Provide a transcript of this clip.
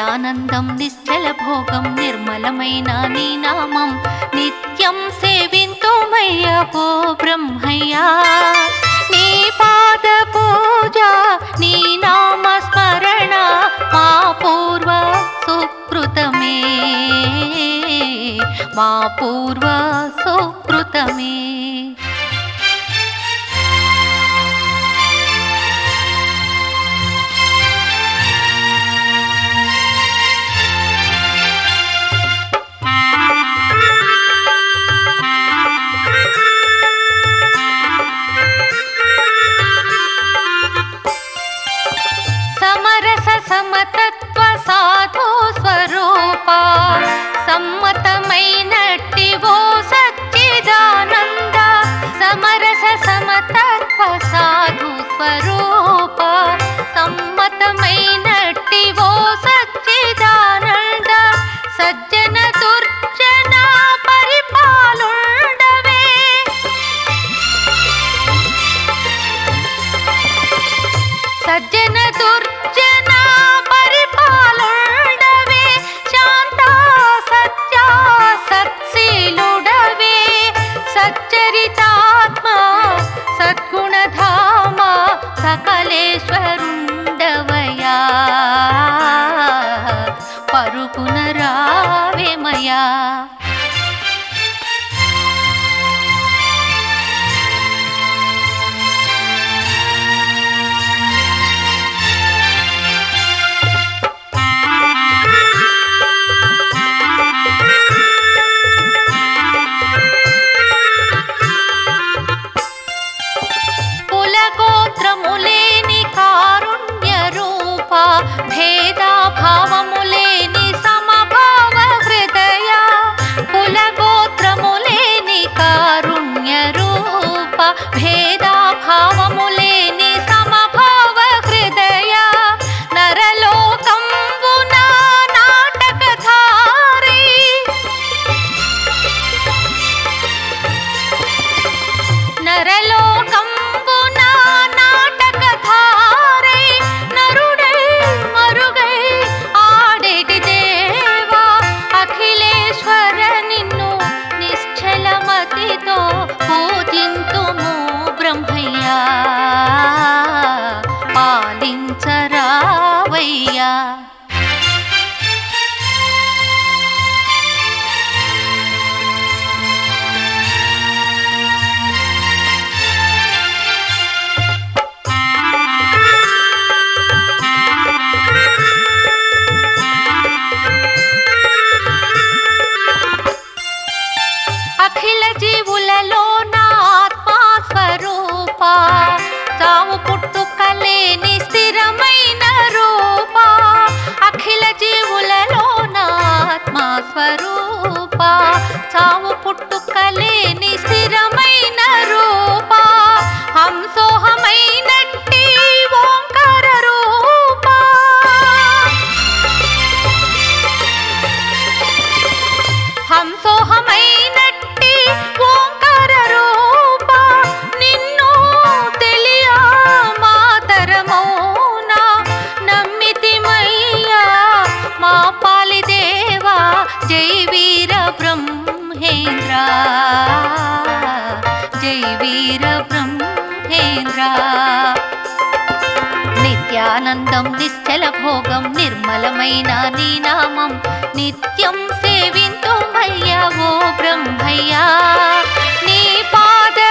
నిత్యానందం నిశ్చల భోగం నిర్మలమైన నీ నామం నిత్యం సేవింతుమయ్యా ఓ బ్రహ్మయ్యా నీ పాద పూజ నీ నామ స్మరణ మా పూర్వ సుకృతమే మా పూర్వ సుకృతమే సమరస సమతత్వ సాధు స్వరూప సమ్మతమైనట్టి ఓ సచ్చిదానంద సమరస సమతత్వ సాధు స్వరూప సమ్మతమైనట్టి ఓ సచ్చిదానంద సజ్జన దుర్జన పరిపాలుండవే సజ్జన దుర్జన పరిపాలుండవే శాంత సత్య సత్శీలుడవే సచ్చరితాత్మ సద్గుణధామ సకలేశ్వరుండవయా పరుగున రావేమయా కులగోత్రములేని కారుణ్య రూప భేదాభావములేని సమభావ హృదయ కులగోత్రములేని కారుణ్య రూప భేదాభావములేని సమభావ హృదయ నరలోకంబున నాటకధారి నరలోకంబున నాటకధారై నరుడై మరుగై ఆడేటి దేవా అఖిలేశ్వర నిన్ను నిశ్చలమతితో పూజింతుము బ్రహ్మయ్యా పాలించరావయ్యా అఖిల జీవులలో నా ఆత్మా స్వరూప తావు పుట్టుకలేని స్థిరమైన రూప అఖిల జీవులలో నా ఆత్మా స్వరూప చావు పుట్టుకలేని స్థిరమైన రూప హంసోహమైనట్టి ఓంకార రూప హంసోహమైనట్టి ఓంకార రూప నిన్ను తెలియ మాతరమౌనా నమ్మితిమయ్యా మా పాలిదేవా జై వీర బ్రహ్మేంద్ర జై వీర బ్రహ్మేంద్ర నిత్యానందం నిశ్చల భోగం నిర్మలమైన నీ నామం నిత్యం సేవింతుమయ్యా ఓ బ్రహ్మయ్యా నీ పాద